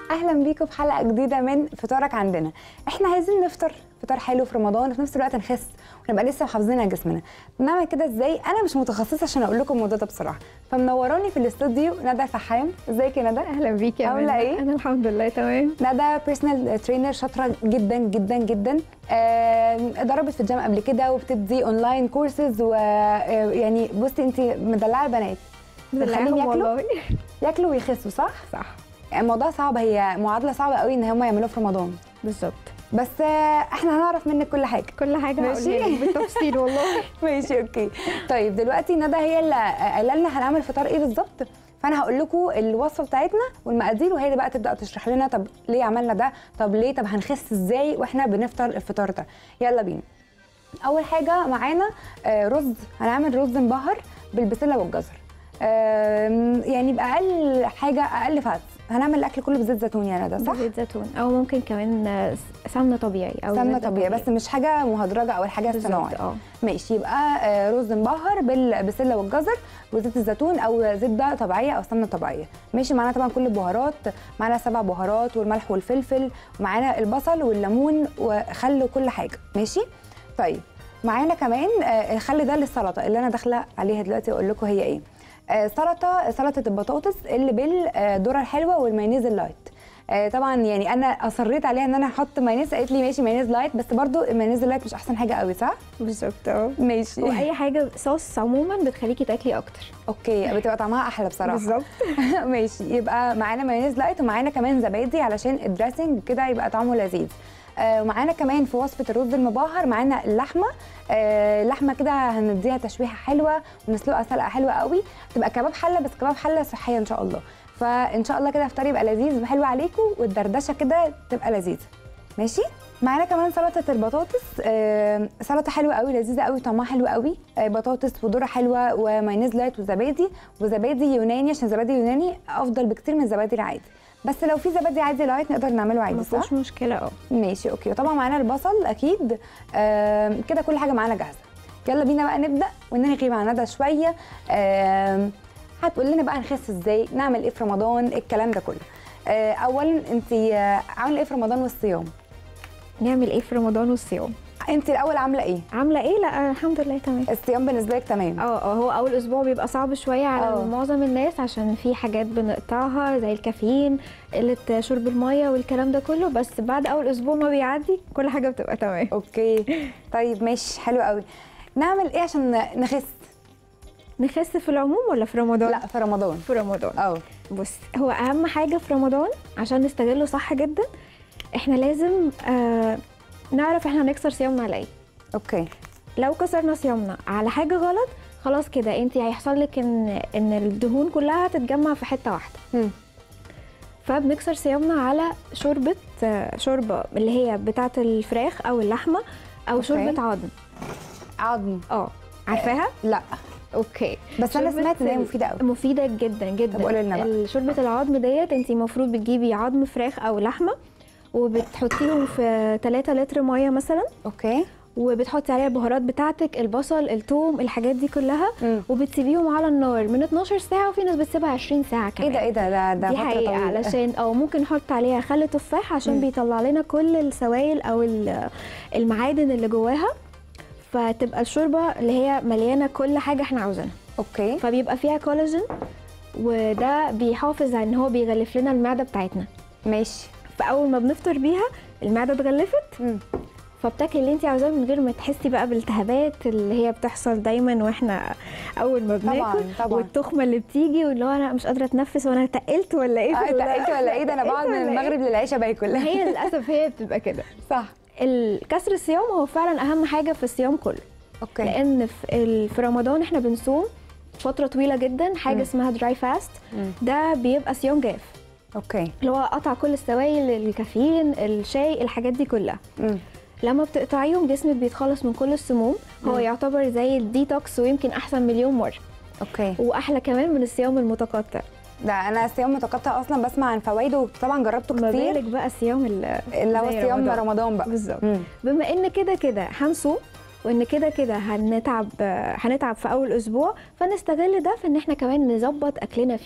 اهلا بيكم في حلقه جديده من فطارك عندنا احنا عايزين نفطر فطار حلو في رمضان وفي نفس الوقت نخس ونبقى لسه محافظين على جسمنا نعمل كده ازاي انا مش متخصصه عشان اقول لكم الموضوع ده بصراحه فمنوراني في الاستوديو ندى فحام ازيك يا ندى اهلا بيكي يا عاملة منى. إيه؟ انا الحمد لله تمام ندى بيرسونال ترينر شاطره جدا جدا جدا آه، ضربت في الجيم قبل كده وبتدي اونلاين كورسز ويعني بصي انت مدلعه البنات بتخليهم دلعهم ياكلوا والله ياكلوا ويخسوا صح؟ صح الموضوع صعب هي معادله صعبه قوي ان هم يعملوها في رمضان بالظبط بس آه، احنا هنعرف منك كل حاجه كل حاجه ماشي. هقولها لك بالتفصيل والله ماشي اوكي طيب دلوقتي ندى هي اللي قايله لنا هنعمل فطار ايه بالظبط فانا هقول لكم الوصفه بتاعتنا والمقادير وهي اللي بقى تبدا تشرح لنا طب ليه عملنا ده طب ليه طب هنخس ازاي واحنا بنفطر الفطار ده يلا بينا اول حاجه معانا آه، رز هنعمل رز مبهر بالبسله والجزر آم، يعني باقل حاجه اقل فات هنعمل الاكل كله بزيت زيتون يا ندى صح زيت زيتون او ممكن كمان آه، سمنه طبيعي او سمنه زبدة طبيعي بس مش حاجه مهدرجه او الحاجه بالظبط الصناعي اه ماشي يبقى آه، رز مبهر بالبسله والجزر وزيت الزيتون او زبده طبيعيه او سمنه طبيعيه ماشي معانا طبعا كل البهارات معانا سبع بهارات والملح والفلفل ومعانا البصل والليمون وخل وكل حاجه ماشي طيب معانا كمان آه، الخل ده للسلطه اللي انا داخله عليها دلوقتي اقول لكم هي ايه آه، سلطه سلطه البطاطس اللي بالذره الحلوه والمايونيز اللايت آه، طبعا يعني انا اصريت عليها ان انا احط مايونيز قالت لي ماشي مايونيز لايت بس برضو المايونيز اللايت مش احسن حاجه قوي صح بالظبط اه ماشي واي حاجه صوص عموما بتخليكي تاكلي اكتر اوكي بتبقى طعمها احلى بصراحه بالظبط ماشي يبقى معانا مايونيز لايت ومعانا كمان زبادي علشان الدريسنج كده يبقى طعمه لذيذ آه ومعانا كمان في وصفه الرز المبهر معانا اللحمه آه اللحمه كده هنديها تشويحه حلوه ونسلقها سلقه حلوه قوي تبقى كباب حله بس كباب حله صحيه ان شاء الله فان شاء الله كده افطار يبقى لذيذ وحلو عليكم والدردشه كده تبقى لذيذه ماشي معانا كمان سلطه البطاطس آه سلطه حلوه قوي لذيذه قوي طعمها حلو قوي آه بطاطس وذره حلوه ومايونيز لايت وزبادي وزبادي يوناني عشان زبادي يوناني افضل بكتير من الزبادي العادي بس لو في زبادي عادي لايت نقدر نعمله عادي ما صح فيهوش مشكله اه ماشي اوكي وطبعا معانا البصل اكيد آم، كده كل حاجه معانا جاهزه يلا بينا بقى نبدا ونرغي مع ندى شويه آم، هتقول لنا بقى نخس ازاي نعمل ايه في رمضان الكلام ده كله آه، اولا انت آه، عامله ايه في رمضان والصيام نعمل ايه في رمضان والصيام انت الاول عامله ايه عامله ايه لا الحمد لله تمام الصيام بالنسبه لك تمام اه اه هو اول اسبوع بيبقى صعب شويه على اه. معظم الناس عشان في حاجات بنقطعها زي الكافيين قله شرب الميه والكلام ده كله بس بعد اول اسبوع ما بيعدي كل حاجه بتبقى تمام اوكي طيب ماشي حلو قوي نعمل ايه عشان نخس نخس في العموم ولا في رمضان لا في رمضان في رمضان اه بص هو اهم حاجه في رمضان عشان نستغله صح جدا احنا لازم آه نعرف احنا هنكسر صيامنا على ايه اوكي لو كسرنا صيامنا على حاجه غلط خلاص كده انت هيحصل لك ان ان الدهون كلها هتتجمع في حته واحده مم. فبنكسر صيامنا على شوربه آه، شوربه اللي هي بتاعه الفراخ او اللحمه او أوكي. شوربه عظم عظم اه عارفاها لا اوكي بس انا شوربة سمعت ان هي ال- مفيده قوي مفيده جدا جدا طب قولي لنا بقى. ال- شوربه العظم ديت انت المفروض بتجيبي عظم فراخ او لحمه وبتحطيهم في 3 لتر ميه مثلا اوكي وبتحطي عليها البهارات بتاعتك البصل الثوم الحاجات دي كلها مم. وبتسيبيهم على النار من 12 ساعه وفي ناس بتسيبها 20 ساعه ايه كمان ده ايه ده ده ده دي فترة حقيقة طويلة. علشان او ممكن نحط عليها خل تفاح عشان مم. بيطلع لنا كل السوائل او ال- المعادن اللي جواها فتبقى الشوربه اللي هي مليانه كل حاجه احنا عاوزينها اوكي فبيبقى فيها كولاجين وده بيحافظ على ان هو بيغلف لنا المعده بتاعتنا ماشي فاول ما بنفطر بيها المعده اتغلفت مم. فبتاكلي اللي انت عاوزاه من غير ما تحسي بقى بالالتهابات اللي هي بتحصل دايما واحنا اول ما طبعاً، بناكل طبعاً. والتخمه اللي بتيجي واللي هو انا مش قادره اتنفس وانا تقلت ولا ايه اه في ال- اتقلت ولا ايه ده انا بقعد من ولا إيه؟ المغرب للعشاء باكل هي للاسف هي بتبقى كده صح الكسر الصيام هو فعلا اهم حاجه في الصيام كله اوكي لان في ال- في رمضان احنا بنصوم فتره طويله جدا حاجه مم. اسمها دراي فاست مم. ده بيبقى صيام جاف اوكي اللي هو قطع كل السوائل الكافيين الشاي الحاجات دي كلها مم. لما بتقطعيهم جسمك بيتخلص من كل السموم هو مم. يعتبر زي الديتوكس ويمكن احسن مليون مره اوكي واحلى كمان من الصيام المتقطع ده انا الصيام متقطع اصلا بسمع عن فوائده وطبعا جربته ما كتير بالك بقى صيام ال- اللي هو زي صيام رمضان. رمضان بقى بالظبط مم. بما ان كده كده هنصوم وان كده كده هنتعب هنتعب في اول اسبوع فنستغل ده في ان احنا كمان نظبط اكلنا فيه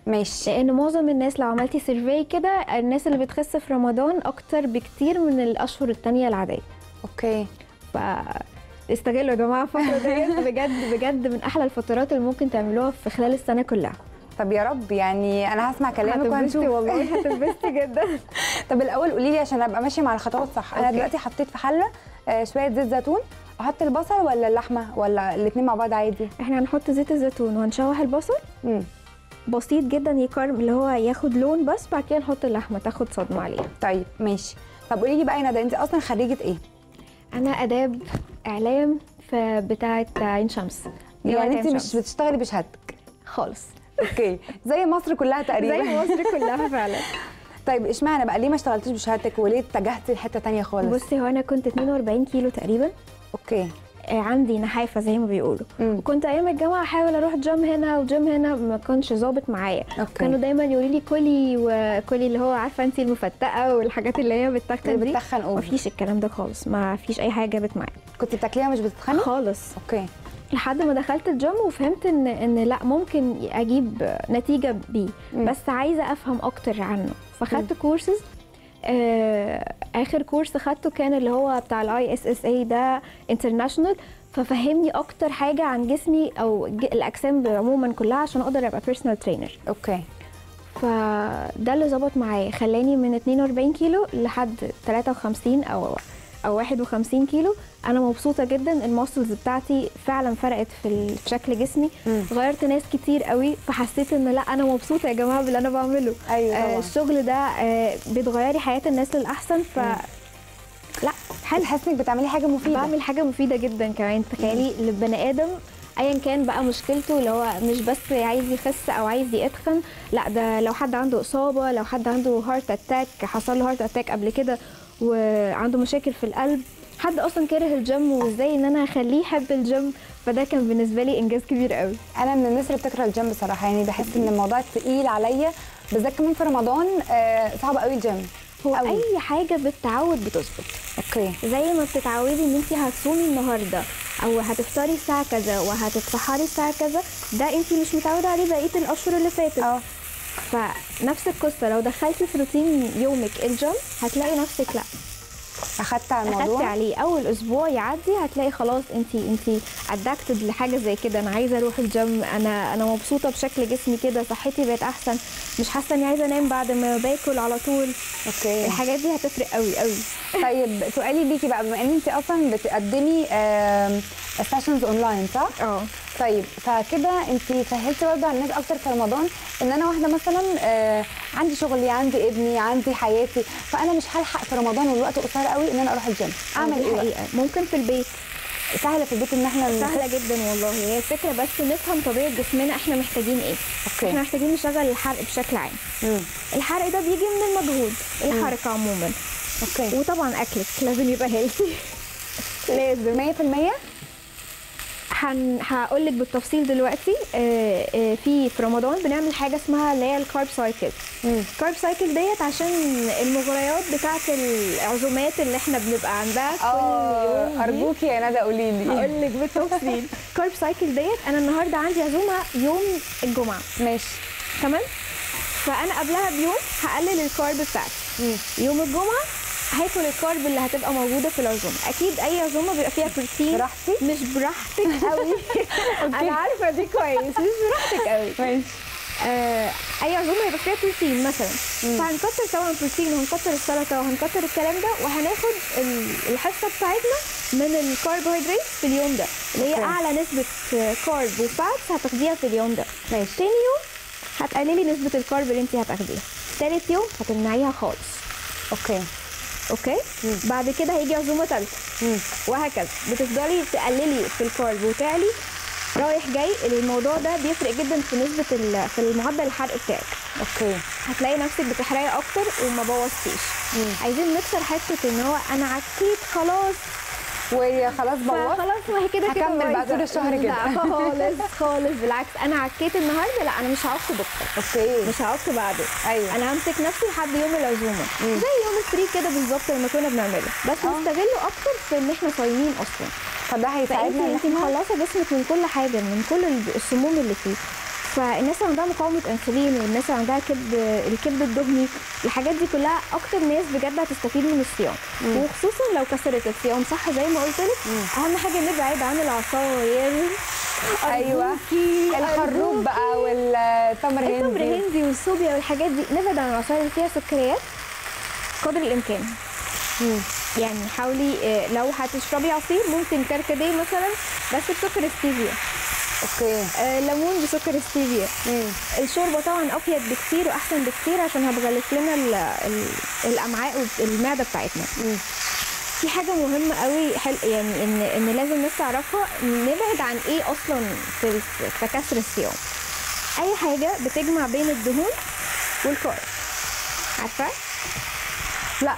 ماشي لان معظم الناس لو عملتي سيرفي كده الناس اللي بتخس في رمضان اكتر بكتير من الاشهر التانية العاديه اوكي ف استغلوا يا جماعه الفتره ديت بجد بجد من احلى الفترات اللي ممكن تعملوها في خلال السنه كلها طب يا رب يعني انا هسمع كلامك هتنبسطي وهنشوف والله هتنبسطي جدا طب الاول قولي لي عشان ابقى ماشيه مع الخطوات صح انا أوكي. دلوقتي حطيت في حله آه، شويه زيت زيتون احط البصل ولا اللحمه ولا الاثنين مع بعض عادي احنا هنحط زيت الزيتون وهنشوح البصل امم بسيط جدا يكرم اللي هو ياخد لون بس بعد كده نحط اللحمه تاخد صدمه عليها طيب ماشي طب قولي لي بقى يا ندى انت اصلا خريجه ايه انا اداب اعلام في بتاعه عين شمس جامعة يعني عين انت مش شمس. بتشتغلي بشهادتك خالص اوكي زي مصر كلها تقريبا زي مصر كلها فعلا طيب اشمعنى بقى ليه ما اشتغلتيش بشهادتك وليه اتجهتي لحته تانية خالص بصي هو انا كنت 42 كيلو تقريبا اوكي آه، عندي نحافه زي ما بيقولوا مم. وكنت ايام الجامعه احاول اروح جيم هنا وجيم هنا ما كانش ظابط معايا اوكي كانوا دايما يقولوا لي كلي وكلي اللي هو عارفه انت المفتقه والحاجات اللي هي بتتخن اللي دي بتتخن ما اوفر فيش الكلام ده خالص ما فيش اي حاجه جابت معايا كنت بتاكليها مش بتتخني خالص اوكي لحد ما دخلت الجيم وفهمت ان ان لا ممكن اجيب نتيجه بيه مم. بس عايزه افهم اكتر عنه فخدت كورسز آه اخر كورس خدته كان اللي هو بتاع الاي اس اس اي ده انترناشونال ففهمني اكتر حاجه عن جسمي او ج- الاجسام عموما كلها عشان اقدر ابقى بيرسونال ترينر اوكي فده اللي ظبط معايا خلاني من 42 كيلو لحد 53 او او 51 كيلو انا مبسوطه جدا الماسلز بتاعتي فعلا فرقت في ال- في شكل جسمي مم. غيرت ناس كتير قوي فحسيت ان لا انا مبسوطه يا جماعه باللي انا بعمله ايوه آه طبعا الشغل ده آه بتغيري حياه الناس للاحسن ف لا حلو تحس انك بتعملي حاجه مفيده بعمل حاجه مفيده جدا كمان تخيلي للبني ادم ايا كان بقى مشكلته اللي هو مش بس عايز يخس او عايز يتخن لا ده لو حد عنده اصابه لو حد عنده هارت اتاك حصل له هارت اتاك قبل كده وعنده مشاكل في القلب حد اصلا كاره الجيم وازاي ان انا اخليه يحب الجيم فده كان بالنسبه لي انجاز كبير قوي انا من الناس اللي بتكره الجيم بصراحه يعني بحس ان الموضوع تقيل عليا بالذات كمان في رمضان آه صعب قوي الجيم هو أوي. اي حاجه بالتعود بتظبط اوكي زي ما بتتعودي ان انت هتصومي النهارده او هتفطري الساعه كذا وهتتسحري الساعه كذا ده انت مش متعوده عليه بقيه الاشهر اللي فاتت اه فنفس القصه لو دخلتي في روتين يومك الجيم هتلاقي نفسك لا اخدت على اخدتي الموضوع عليه اول اسبوع يعدي هتلاقي خلاص انت انت ادكتد لحاجه زي كده انا عايزه اروح الجيم انا انا مبسوطه بشكل جسمي كده صحتي بقت احسن مش حاسه اني عايزه انام بعد ما باكل على طول اوكي الحاجات دي هتفرق قوي قوي طيب سؤالي ليكي بقى بما ان انت اصلا بتقدمي سيشنز اونلاين صح؟ اه طيب فكده انت سهلتي برضه على الناس اكتر في رمضان ان انا واحده مثلا آه عندي شغلي عندي ابني عندي حياتي فانا مش هلحق في رمضان والوقت قصير قوي ان انا اروح الجيم اعمل دي ايه بقى؟ حقيقة. ممكن في البيت سهله في البيت ان احنا سهله جدا والله هي الفكره بس نفهم طبيعه جسمنا احنا محتاجين ايه أوكي. احنا محتاجين نشغل الحرق بشكل عام مم. الحرق ده بيجي من المجهود الحركه عموما اوكي وطبعا اكلك لازم يبقى هيلثي لازم 100% هن... هقول لك بالتفصيل دلوقتي آه، آه، في في رمضان بنعمل حاجه اسمها اللي هي الكارب سايكل مم. الكارب سايكل ديت عشان المغريات بتاعه العزومات اللي احنا بنبقى عندها كل اه يوم دي. ارجوكي يا ندى قولي لي هقول لك بالتفصيل كارب سايكل ديت انا النهارده عندي عزومه يوم الجمعه ماشي تمام فانا قبلها بيوم هقلل الكارب بتاعتي مم. يوم الجمعه هاكل الكارب اللي هتبقى موجوده في العزومه اكيد اي عزومه بيبقى فيها بروتين براحتي؟ مش براحتك قوي انا عارفه دي كويس مش براحتك قوي ماشي آه اي عزومه يبقى فيها بروتين مثلا فهنكتر طبعا بروتين وهنكتر السلطه وهنكتر الكلام ده وهناخد ال- الحصه بتاعتنا من الكربوهيدرات في اليوم ده اللي هي أوكي. اعلى نسبه كارب وفاتس هتاخديها في اليوم ده ماشي تاني يوم هتقللي نسبه الكارب اللي انت هتاخديها تالت يوم هتمنعيها خالص اوكي اوكي بعد كده هيجي عزومه ثالثه مم. وهكذا بتفضلي تقللي في الكارب وتعلي رايح جاي الموضوع ده بيفرق جدا في نسبه ال- في المعدل الحرق بتاعك اوكي هتلاقي نفسك بتحرقي اكتر وما بوظتيش مم. عايزين نكسر حته ان هو انا عكيت خلاص وخلاص بوظت فخلاص ما هي كده كده هكمل بقى بايظة. طول الشهر كده. لا خالص خالص بالعكس انا عكيت النهارده لا انا مش هعك بكره اوكي مش هعك بعده ايوه انا همسك نفسي لحد يوم العزومه زي يوم الفري كده بالظبط لما كنا بنعمله بس آه. نستغله اكتر في ان احنا صايمين اصلا فده فانت هيساعدنا ان انت احنا مخلصه جسمك من كل حاجه من كل السموم اللي فيه فالناس اللي عندها مقاومه انسولين والناس اللي عندها كبد الكبد الدهني الحاجات دي كلها اكتر ناس بجد هتستفيد من الصيام وخصوصا لو كسرت الصيام صح زي ما قلت لك اهم حاجه نبعد عن العصاير ايوه أرجوكي، الخروب أرجوكي. بقى والتمر التمر هندي هندي والصوبيا والحاجات دي نبعد عن العصاير اللي فيها سكريات قدر الامكان مم. يعني حاولي آه، لو هتشربي عصير ممكن كركديه مثلا بس بسكر ستيفيا اوكي آه، ليمون بسكر ستيفيا مم. الشوربه طبعا افيد بكتير واحسن بكتير عشان هتغلف لنا ال- ال- الامعاء والمعده بتاعتنا مم. في حاجه مهمه قوي حل يعني ان ان لازم الناس تعرفها نبعد عن ايه اصلا في الس- في كسر الصيام اي حاجه بتجمع بين الدهون والكارب عارفه لا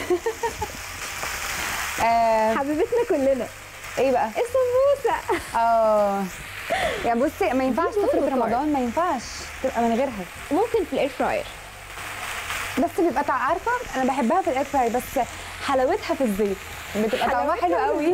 آه، حبيبتنا كلنا ايه بقى السمبوسه اه يعني بصي ما ينفعش دهون تفرق وكارب. رمضان ما ينفعش تبقى من غيرها ممكن في الاير فراير بس بيبقى طع- عارفه انا بحبها في الاير فراي بس حلاوتها في الزيت بتبقى طعمها حلاوتها حلو في قوي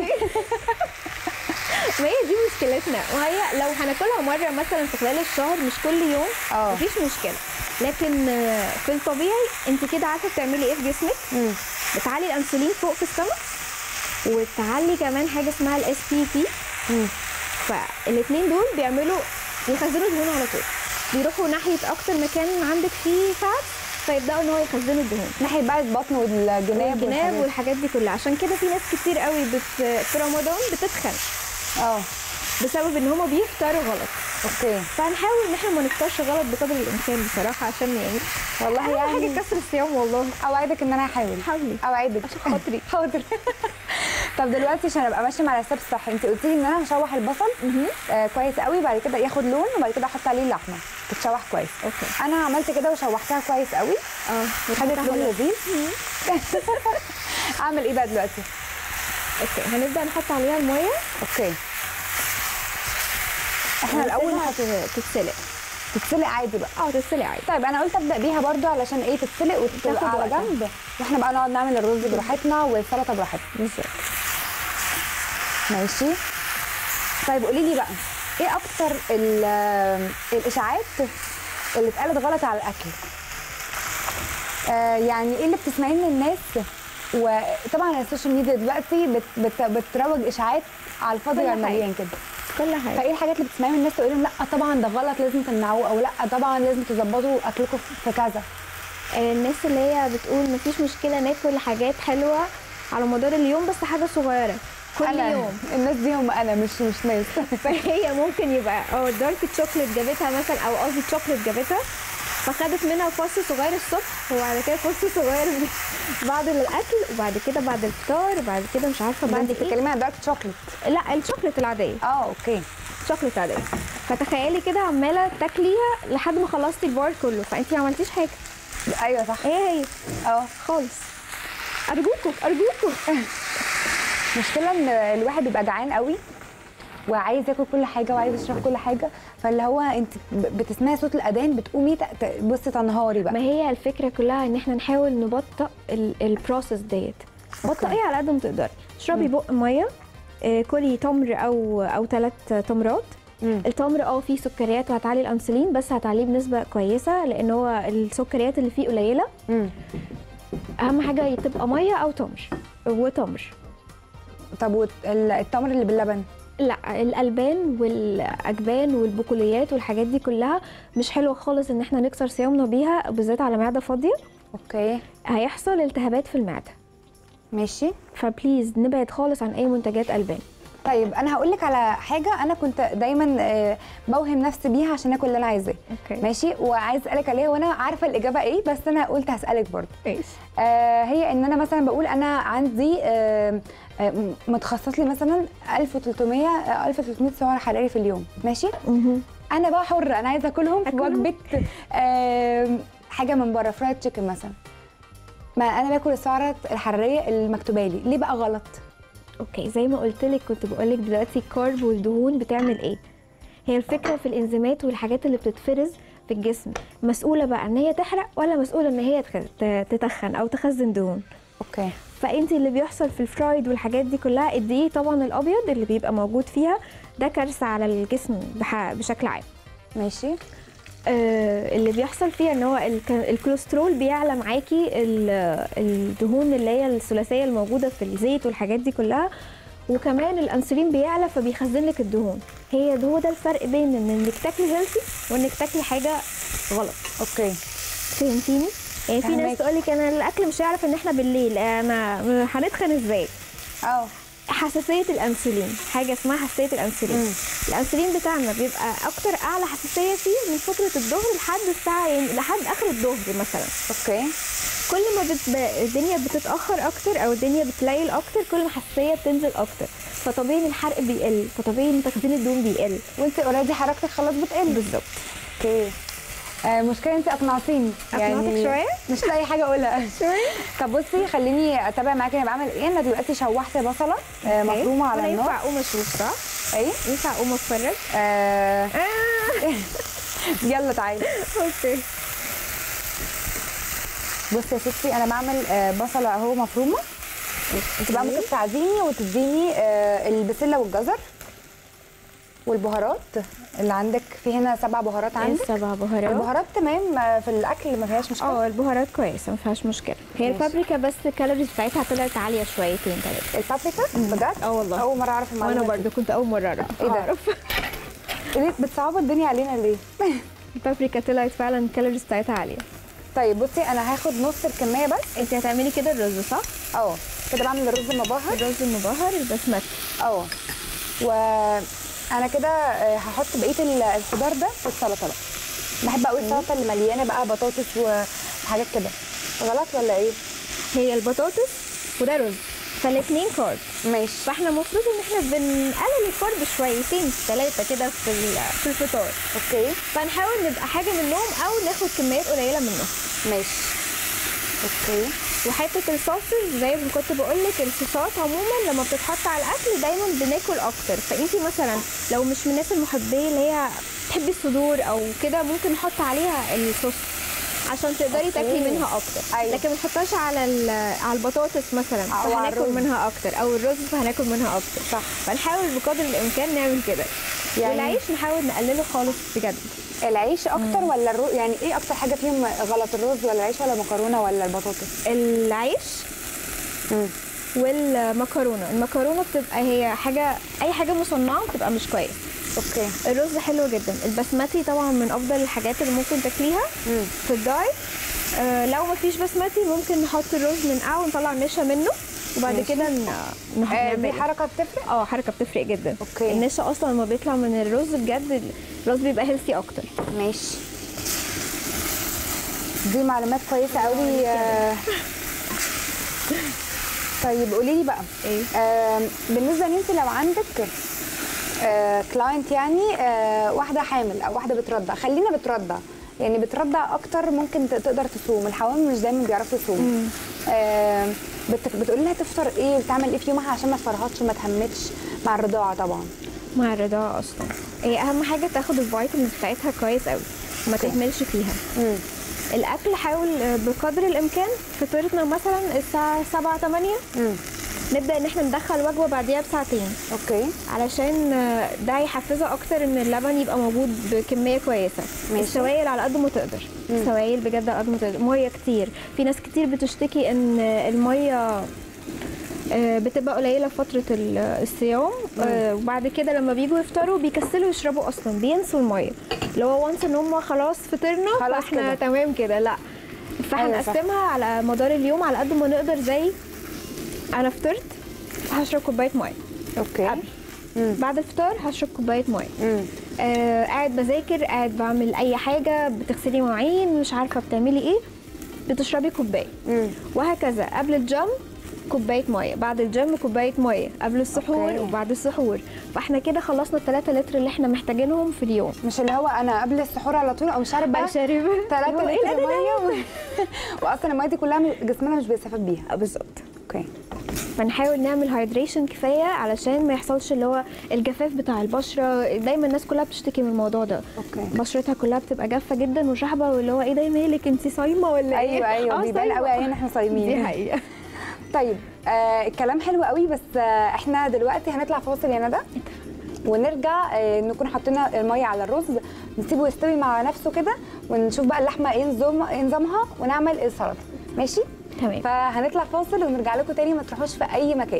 ما هي دي مشكلتنا وهي لو هناكلها مره مثلا في خلال الشهر مش كل يوم اه. مفيش مشكله لكن آه، في الطبيعي انت كده عارفه بتعملي ايه في جسمك مم. بتعلي الانسولين فوق في السمك وتعلي كمان حاجه اسمها الاس بي بي مم. فالاثنين دول بيعملوا يخزنوا دهون على طول بيروحوا ناحيه اكتر مكان عندك فيه فات فيبداوا ان هو يخزنوا الدهون ناحيه بقى البطن والجناب الجناب والحاجات. والحاجات دي كلها عشان كده في ناس كتير قوي بت... في رمضان بتتخن اه بسبب ان هما بيفطروا غلط اوكي فهنحاول ان احنا ما نفطرش غلط بقدر الامكان بصراحه عشان يعني والله اهم يعني حاجه كسر الصيام والله اوعدك ان انا هحاول حاولي اوعدك عشان خاطري. حاضر طب دلوقتي عشان ابقى ماشيه مع الستبس صح انت قلتي لي ان انا هشوح البصل آه كويس قوي بعد كده ياخد لون وبعد كده احط عليه اللحمه تتشوح كويس اوكي انا عملت كده وشوحتها كويس قوي اه خدت لون لذيذ اعمل ايه بقى دلوقتي اوكي هنبدا نحط عليها الميه اوكي احنا الاول ونسيبها هت- تت- تتسلق تتسلق عادي بقى اه تتسلق عادي طيب انا قلت ابدا بيها برضو علشان ايه تتسلق وتبقى تاخد على وقتها. جنب واحنا بقى نقعد نعمل الرز براحتنا والسلطه براحتنا بالظبط ماشي طيب قولي لي بقى ايه اكتر ال- الاشاعات اللي اتقالت غلط على الاكل آه يعني ايه اللي بتسمعيه من الناس وطبعا السوشيال ميديا دلوقتي بت بت بتروج اشاعات على الفاضي كل وعلى حاجة. المليان كده كل حاجه فايه الحاجات اللي بتسمعيها من الناس تقول لهم لا طبعا ده غلط لازم تمنعوه او لا طبعا لازم تظبطوا اكلكم في كذا آه، الناس اللي هي بتقول مفيش مشكله ناكل حاجات حلوه على مدار اليوم بس حاجه صغيره كل أنا يوم الناس دي هم انا مش مش ناس فهي ممكن يبقى اه دارك تشوكلت جابتها مثلا او قصدي تشوكلت جابتها فخدت منها فص صغير الصبح وبعد كده فص صغير بعد الاكل وبعد كده بعد الفطار وبعد كده مش عارفه بعد بعد ايه بتتكلمي عن دارك شوكليت لا الشوكلت العاديه اه اوكي شوكلت عاديه فتخيلي كده عماله تاكليها لحد ما خلصتي البار كله فانت ما عملتيش حاجه ايوه صح هي هي اه خالص ارجوكم ارجوكم المشكله ان الواحد بيبقى جعان قوي وعايز ياكل كل حاجه وعايز يشرب كل حاجه فاللي هو انت ب- بتسمعي صوت الاذان بتقومي ت- ت- بصي تنهاري ما بقى هي الفكره كلها ان احنا نحاول نبطئ ال- البروسيس ديت بطئي على قد ما تقدري اشربي بق ميه آه، كلي تمر او او ثلاث تمرات مم. التمر اه فيه سكريات وهتعلي الانسولين بس هتعليه بنسبه كويسه لان هو السكريات اللي فيه قليله مم. اهم حاجه تبقى ميه او تمر وتمر طب والت- ال- التمر اللي باللبن لا الالبان والاجبان والبقوليات والحاجات دي كلها مش حلوه خالص ان احنا نكسر صيامنا بيها بالذات على معده فاضيه اوكي هيحصل التهابات في المعده ماشي فبليز نبعد خالص عن اي منتجات البان طيب انا هقول لك على حاجه انا كنت دايما آه، بوهم نفسي بيها عشان اكل اللي انا عايزاه اوكي ماشي وعايز اسالك عليها وانا عارفه الاجابه ايه بس انا قلت هسالك برضه ماشي آه هي ان انا مثلا بقول انا عندي آه آه، متخصص لي مثلا 1300 آه، 1300 سعر حراري في اليوم ماشي انا بقى حره انا عايزه اكلهم في أكلهم. وجبه آه حاجه من بره فرايد تشيكن مثلا ما انا باكل السعرات الحراريه المكتوبه لي ليه بقى غلط اوكي زي ما قلت لك كنت بقول لك دلوقتي الكارب والدهون بتعمل ايه هي الفكره في الانزيمات والحاجات اللي بتتفرز في الجسم مسؤوله بقى ان هي تحرق ولا مسؤوله ان هي تخ- ت- تتخن او تخزن دهون اوكي فانت اللي بيحصل في الفرايد والحاجات دي كلها الدقيق طبعا الابيض اللي بيبقى موجود فيها ده كارثه على الجسم بح- بشكل عام ماشي آه، اللي بيحصل فيها ان هو الك- الكوليسترول بيعلى معاكي ال- الدهون اللي هي الثلاثيه الموجوده في الزيت والحاجات دي كلها وكمان الانسولين بيعلى فبيخزن لك الدهون هي ده هو ده الفرق بين ان انك تاكلي هيلثي وانك تاكلي حاجه غلط اوكي فهمتيني يعني في فهماكي. ناس تقول لك انا الاكل مش هيعرف ان احنا بالليل انا هنتخن ازاي اه حساسيه الانسولين حاجه اسمها حساسيه الانسولين مم. الانسولين بتاعنا بيبقى اكتر اعلى حساسيه فيه من فتره الظهر لحد الساعه يعني لحد اخر الظهر مثلا اوكي كل ما بت... الدنيا بتتاخر اكتر او الدنيا بتليل اكتر كل ما الحساسيه بتنزل اكتر فطبيعي إن الحرق بيقل فطبيعي ان تخزين الدهون بيقل وانت اوريدي حركتك خلاص بتقل بالظبط اوكي آه المشكله انت اقنعتيني أقنعتك شوية؟ مش لاقي حاجه اقولها شوية. طب بصي خليني اتابع معاكي انا بعمل ايه انا دلوقتي شوحت بصله آه أوكي. مفرومه على وأنا النار ينفع اقوم اشوف صح؟ ايه ينفع اقوم اتفرج؟ آه آه. يلا تعالي اوكي بصي يا ستي انا بعمل آه بصله اهو مفرومه انت بقى ممكن تساعديني وتديني آه البسله والجزر والبهارات اللي عندك في هنا سبع بهارات عندك سبع بهارات البهارات تمام آه، في الاكل ما فيهاش مشكله اه البهارات كويسه ما فيهاش مشكله هي ماشي. البابريكا بس الكالوريز بتاعتها طلعت عاليه شويتين ثلاثه البابريكا بجد اه والله. اول مره اعرف المعلومه وانا دي. برضو كنت اول مره اعرف إيه ده؟ أعرف. ليه بتصعبوا الدنيا علينا ليه البابريكا طلعت فعلا الكالوريز بتاعتها عاليه طيب بصي انا هاخد نص الكميه بس انت هتعملي كده الرز صح؟ اه كده بعمل الرز المبهر الرز المبهر البسمتي اه وانا كده آه، هحط بقيه ال- الخضار ده في السلطه بقى بحب قوي السلطه اللي مليانه بقى بطاطس وحاجات كده غلط ولا ايه هي البطاطس وده رز فالاثنين كارب ماشي فاحنا المفروض ان احنا بنقلل الكارب شويتين ثلاثه كده في ال- في الفطار اوكي فنحاول نبقى حاجه منهم او ناخد كميات قليله منهم ماشي اوكي وحته الصوصز زي ما كنت بقول لك الصوصات عموما لما بتتحط على الاكل دايما بناكل اكتر فانت مثلا لو مش من الناس المحبيه اللي هي بتحبي الصدور او كده ممكن نحط عليها الصوص عشان تقدري أوكي. تاكلي منها اكتر أيوة. لكن ما نحطهاش على ال- على البطاطس مثلا أو على فهناكل الرز. منها اكتر او الرز فهناكل منها اكتر صح. فنحاول بقدر الامكان نعمل كده يعني- يعني والعيش نحاول نقلله خالص بجد العيش اكتر ولا الرز يعني ايه اكتر حاجه فيهم غلط الرز ولا العيش ولا المكرونه ولا البطاطس العيش مم. والمكرونه المكرونه بتبقى هي حاجه اي حاجه مصنعه بتبقى مش كويس اوكي الرز حلو جدا البسمتي طبعا من افضل الحاجات اللي ممكن تاكليها مم. في الدايت آه لو مفيش بسمتي ممكن نحط الرز ننقعه ونطلع النشا منه وبعد ماشي. كده ن- نح- آه دي نعمله حركه بتفرق اه حركه بتفرق جدا أوكي. النشا اصلا لما بيطلع من الرز بجد الرز بيبقى هيلثي اكتر ماشي دي معلومات كويسه قوي آه. طيب قولي لي بقى ايه آه بالنسبه ان انت لو عندك آه كلاينت يعني آه واحده حامل او واحده بترضع خلينا بترضع يعني بترضع اكتر ممكن ت- تقدر تصوم الحوامل مش دايما بيعرفوا يصوموا آه بت... بتقولي لها تفطر ايه وتعمل ايه في يومها عشان ما تفرهطش وما تهمتش مع الرضاعه طبعا مع الرضاعه اصلا هي اهم حاجه تاخد الفيتامينز بتاعتها كويس قوي ما تهملش فيها مم. الاكل حاول آه، بقدر الامكان فطرتنا مثلا الساعه 7 8 مم. نبدا ان احنا ندخل وجبه بعديها بساعتين اوكي علشان آه، ده هيحفزها اكتر ان اللبن يبقى موجود بكميه كويسه ماشي. السوائل على قد ما تقدر السوائل بجد على قد ما تقدر ميه كتير في ناس كتير بتشتكي ان الميه آه، بتبقى قليله في فتره ال- الصيام آه، وبعد كده لما بيجوا يفطروا بيكسلوا يشربوا اصلا بينسوا الميه اللي هو وانس ان هم خلاص فطرنا خلاص فاحنا كده. تمام كده لا أيوة صح. فهنقسمها على مدار اليوم على قد ما نقدر زي انا فطرت هشرب كوبايه ميه اوكي قبل. بعد الفطار هشرب كوبايه ميه مم. آه قاعد بذاكر قاعد بعمل اي حاجه بتغسلي مواعين مش عارفه بتعملي ايه بتشربي كوبايه مم. وهكذا قبل الجيم كوبايه ميه بعد الجيم كوبايه ميه قبل السحور أوكي. وبعد السحور فاحنا كده خلصنا الثلاثة لتر اللي احنا محتاجينهم في اليوم مش اللي هو انا قبل السحور على طول او مش عارف بقى شارب 3 هو إيه لتر ده ده ده؟ ميه و... واصلا الميه دي كلها مش- جسمنا مش بيستفاد بيها آه، بالظبط اوكي فنحاول نعمل هايدريشن كفايه علشان ما يحصلش اللي هو الجفاف بتاع البشره دايما الناس كلها بتشتكي من الموضوع ده اوكي بشرتها كلها بتبقى جافه جدا وشحبه واللي هو ايه ده مالك انت صايمه ولا ايه ايوه ايوه آه، بيبان صايمة. قوي علينا احنا صايمين دي حقيقه طيب آه الكلام حلو قوي بس آه احنا دلوقتي هنطلع فاصل يا ندى ونرجع آه، نكون حطينا الميه على الرز نسيبه يستوي مع نفسه كده ونشوف بقى اللحمه ايه نظام إيه نظامها ونعمل السلطه ماشي تمام فهنطلع فاصل ونرجع لكم تاني ما تروحوش في اي مكان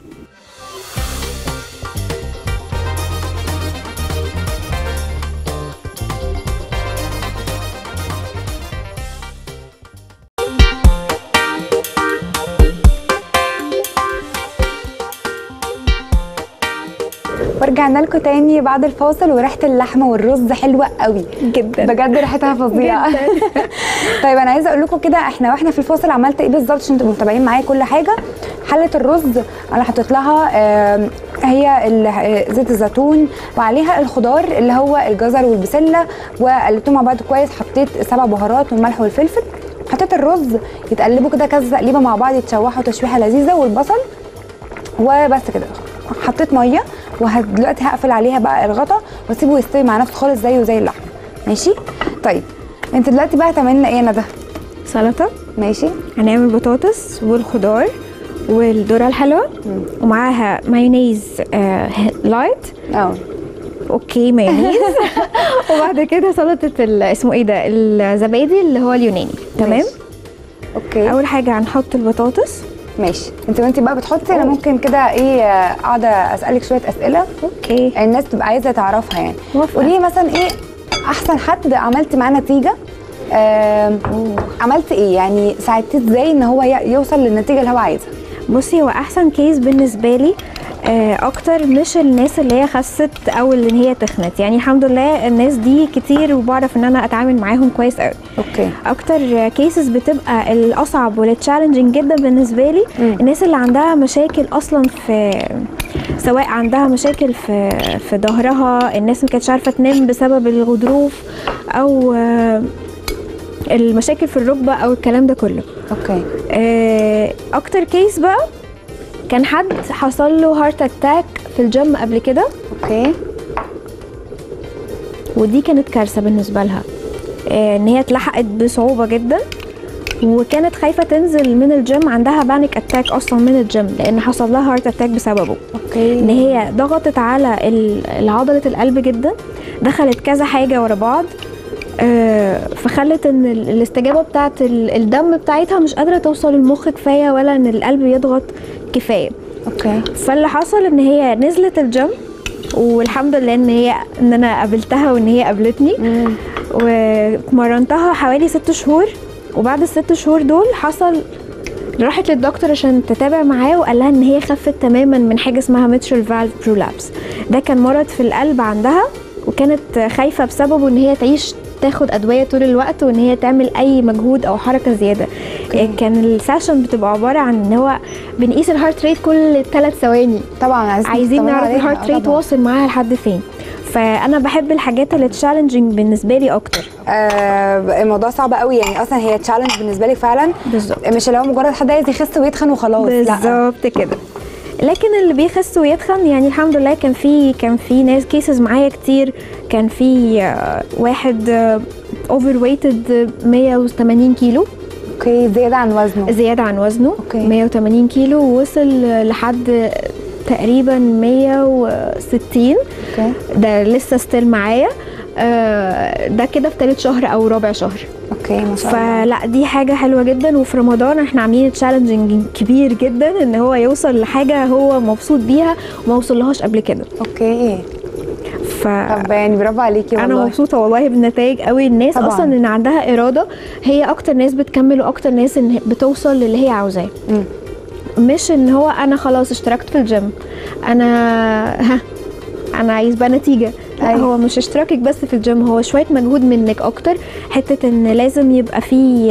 ورجعنا لكم تاني بعد الفاصل وريحه اللحمه والرز حلوه قوي جدا بجد ريحتها فظيعه جداً. طيب انا عايزه اقول لكم كده احنا واحنا في الفاصل عملت ايه بالظبط عشان تبقوا متابعين معايا كل حاجه حله الرز انا حطيت لها آم، هي ال- آه، زيت الزيتون وعليها الخضار اللي هو الجزر والبسله وقلبتهم مع بعض كويس حطيت سبع بهارات والملح والفلفل حطيت الرز يتقلبوا كده كذا تقليبه مع بعض يتشوحوا تشويحه لذيذه والبصل وبس كده حطيت ميه ودلوقتي هقفل عليها بقى الغطا واسيبه يستوي مع نفسه خالص زيه زي اللحمه ماشي طيب انت دلوقتي بقى هتعملي لنا ايه يا ندى سلطه ماشي هنعمل بطاطس والخضار والذره الحلوه ومعاها مايونيز آه لايت اه اوكي مايونيز وبعد كده سلطه ال- اسمه ايه ده الزبادي اللي هو اليوناني تمام ماشي. اوكي اول حاجه هنحط البطاطس ماشي انت وانت بقى بتحطي انا ممكن كده ايه آه، قاعده اسالك شويه اسئله اوكي الناس تبقى عايزه تعرفها يعني موافقة. قولي لي مثلا ايه احسن حد عملتي معاه نتيجه آم، عملت ايه يعني ساعدتيه ازاي ان هو ي- يوصل للنتيجه اللي هو عايزها بصي هو احسن كيس بالنسبه لي آه، اكتر مش الناس اللي هي خست او اللي هي تخنت يعني الحمد لله الناس دي كتير وبعرف ان انا اتعامل معاهم كويس قوي اوكي اكتر كيسز بتبقى الاصعب والتشالنجينج جدا بالنسبه لي مم. الناس اللي عندها مشاكل اصلا في سواء عندها مشاكل في في ظهرها الناس ما كانتش عارفه تنام بسبب الغضروف او آه، المشاكل في الركبه او الكلام ده كله اوكي آه، اكتر كيس بقى كان حد حصل له هارت اتاك في الجيم قبل كده اوكي ودي كانت كارثه بالنسبه لها آه، ان هي اتلحقت بصعوبه جدا وكانت خايفه تنزل من الجيم عندها بانيك اتاك اصلا من الجيم لان حصل لها هارت اتاك بسببه اوكي ان هي ضغطت على ال- عضله القلب جدا دخلت كذا حاجه ورا بعض آه، فخلت ان ال- الاستجابه بتاعت ال- الدم بتاعتها مش قادره توصل للمخ كفايه ولا ان القلب يضغط كفايه اوكي فاللي حصل ان هي نزلت الجيم والحمد لله ان هي ان انا قابلتها وان هي قابلتني مم. ومرنتها حوالي ست شهور وبعد الست شهور دول حصل راحت للدكتور عشان تتابع معاه وقال لها ان هي خفت تماما من حاجه اسمها ميتشل فالف برولابس ده كان مرض في القلب عندها وكانت خايفه بسببه ان هي تعيش تاخد ادويه طول الوقت وان هي تعمل اي مجهود او حركه زياده أوكي. كان السيشن بتبقى عباره عن ان هو بنقيس الهارت ريت كل ثلاث ثواني طبعا عايزين عايزين تطمنوا نعرف عليها. الهارت آه ريت طبعاً. واصل معاها لحد فين فانا بحب الحاجات اللي تشالنجينج بالنسبه لي اكتر آه الموضوع صعب قوي يعني اصلا هي تشالنج بالنسبه لي فعلا بالظبط مش اللي هو مجرد حد عايز يخس ويتخن وخلاص لا بالظبط كده لكن اللي بيخس ويتخن يعني الحمد لله كان في كان في ناس كيسز معايا كتير كان في آه، واحد اوفر ويتد 180 كيلو اوكي زياده عن وزنه زياده عن وزنه أوكي. 180 كيلو ووصل لحد تقريبا 160 اوكي ده لسه ستيل معايا آه، ده كده في تالت شهر او رابع شهر اوكي ما شاء الله فلا دي حاجه حلوه جدا وفي رمضان احنا عاملين تشالنجينج كبير جدا ان هو يوصل لحاجه هو مبسوط بيها وما وصلهاش قبل كده اوكي ف طب يعني برافو عليكي والله انا مبسوطه والله بالنتائج قوي الناس طبعاً. اصلا ان عندها اراده هي اكتر ناس بتكمل واكتر ناس ان بتوصل للي هي عاوزاه مم. مش ان هو انا خلاص اشتركت في الجيم انا ها انا عايز بقى نتيجه لا أيوة. هو مش اشتراكك بس في الجيم هو شويه مجهود منك اكتر حته ان لازم يبقى في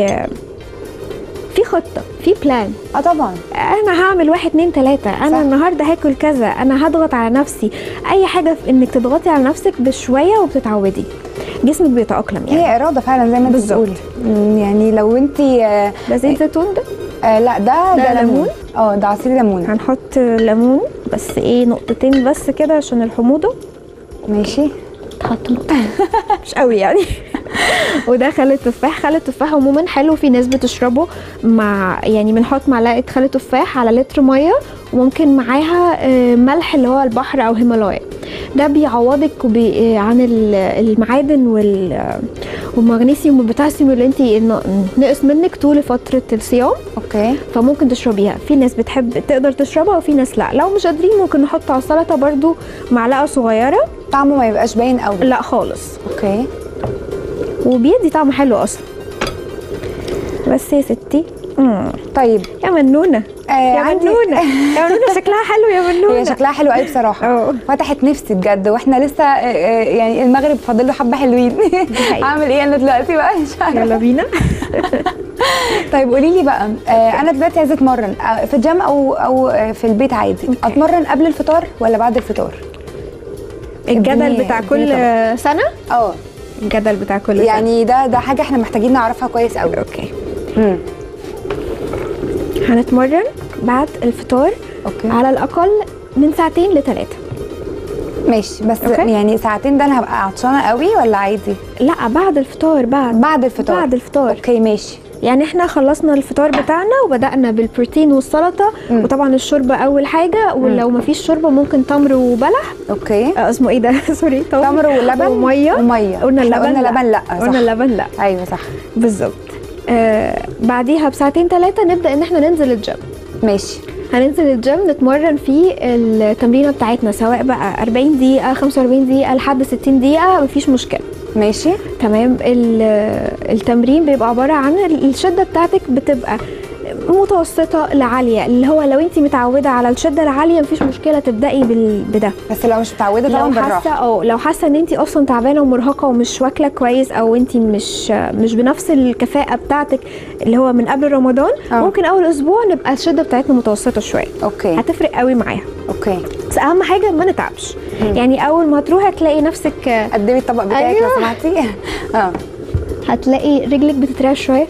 في خطه في بلان اه طبعا انا هعمل واحد اتنين تلاته انا صح. النهارده هاكل كذا انا هضغط على نفسي اي حاجه في انك تضغطي على نفسك بشويه وبتتعودي جسمك بيتاقلم يعني هي اراده فعلا زي ما انت بالظبط. بتقولي مم، يعني لو انت آه ده زيت زيتون ده آه لا ده ده ده ليمون ليمون؟ اه ده عصير ليمون هنحط ليمون بس ايه نقطتين بس كده عشان الحموضه ماشي تحط نقطة. مش قوي يعني وده خل التفاح خل التفاح عموما حلو في ناس بتشربه مع يعني بنحط معلقه خل تفاح على لتر ميه وممكن معاها آه، ملح اللي هو البحر او هيمالايا ده بيعوضك وبي- عن ال- المعادن وال والمغنيسيوم والبوتاسيوم اللي انت نقص منك طول فتره الصيام اوكي فممكن تشربيها في ناس بتحب تقدر تشربها وفي ناس لا لو مش قادرين ممكن نحط على السلطه برضو معلقه صغيره طعمه ما يبقاش باين قوي لا خالص اوكي وبيدي طعم حلو اصلا بس يا ستي مم. طيب يا منونه آه يا عندي منونه يا منونه شكلها حلو يا منونه هي شكلها حلو قوي بصراحه اه. فتحت نفسي بجد واحنا لسه آه، آه، يعني المغرب فاضل له حبه حلوين حقيقة. اعمل ايه انا دلوقتي بقى مش عارفه يلا بينا طيب قولي لي بقى آه انا دلوقتي عايزه اتمرن آه، في الجيم او او آه، في البيت عادي اتمرن قبل الفطار ولا بعد الفطار الجدل اديني- بتاع اديني كل سنه اه الجدل بتاع كل سنه يعني ده ده حاجه احنا محتاجين نعرفها كويس قوي اوكي امم هنتمرن بعد الفطار اوكي على الاقل من ساعتين لثلاثه ماشي بس أوكي. يعني ساعتين ده انا هبقى عطشانه قوي ولا عادي لا بعد الفطار بعد بعد الفطار بعد الفطار اوكي ماشي يعني احنا خلصنا الفطار بتاعنا وبدأنا بالبروتين والسلطة مم. وطبعا الشوربة أول حاجة ولو ما فيش شوربة ممكن تمر وبلح اوكي آه اسمه ايه ده سوري تمر ولبن ومية وميه قلنا إحنا اللبن قلنا لا. لبن لا قلنا صح اللبن لا ايوه صح بالظبط آه بعديها بساعتين ثلاثة نبدأ إن احنا ننزل الجيم ماشي هننزل الجيم نتمرن فيه التمرينة بتاعتنا سواء بقى 40 دقيقة 45 دقيقة لحد 60 دقيقة مفيش مشكلة ماشي تمام ال- التمرين بيبقى عباره عن الشده بتاعتك بتبقى متوسطه لعاليه اللي هو لو انت متعوده على الشده العاليه مفيش مشكله تبداي بال- بده بس لو مش متعوده طبعا لو حاسه بالراحه اه لو حاسه ان انت اصلا تعبانه ومرهقه ومش واكله كويس او انت مش مش بنفس الكفاءه بتاعتك اللي هو من قبل رمضان اه. ممكن اول اسبوع نبقى الشده بتاعتنا متوسطه شويه اوكي هتفرق قوي معاها اوكي بس اهم حاجه ما نتعبش يعني اول ما هتروحي هتلاقي نفسك قدمي الطبق بتاعك لو أيوة. سمحتي اه هتلاقي رجلك بتترعش شويه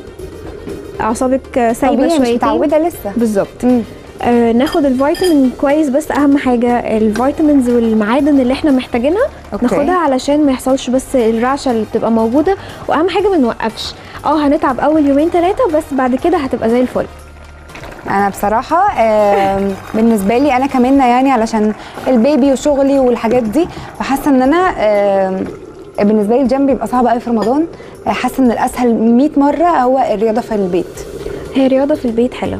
اعصابك سايبه طبيعي مش شويتين متعوده لسه بالظبط مم. آه ناخد الفيتامين كويس بس اهم حاجه الفيتامينز والمعادن اللي احنا محتاجينها أوكي. ناخدها علشان ما يحصلش بس الرعشه اللي بتبقى موجوده واهم حاجه ما نوقفش اه هنتعب اول يومين ثلاثه بس بعد كده هتبقى زي الفل انا بصراحه آم، بالنسبه لي انا كمان يعني علشان البيبي وشغلي والحاجات دي فحاسه ان انا آم، بالنسبه لي الجيم بيبقى صعب قوي في رمضان آه، حاسه ان الاسهل 100 مره هو الرياضه في البيت هي رياضه في البيت حلوه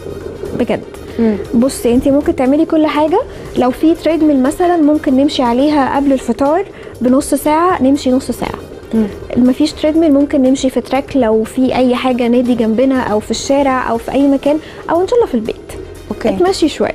بجد مم. بصي انت ممكن تعملي كل حاجه لو في تريد ميل مثلا ممكن نمشي عليها قبل الفطار بنص ساعه نمشي نص ساعه مم. مفيش تريدميل ممكن نمشي في تراك لو في اي حاجه نادي جنبنا او في الشارع او في اي مكان او ان شاء الله في البيت اوكي اتمشي شويه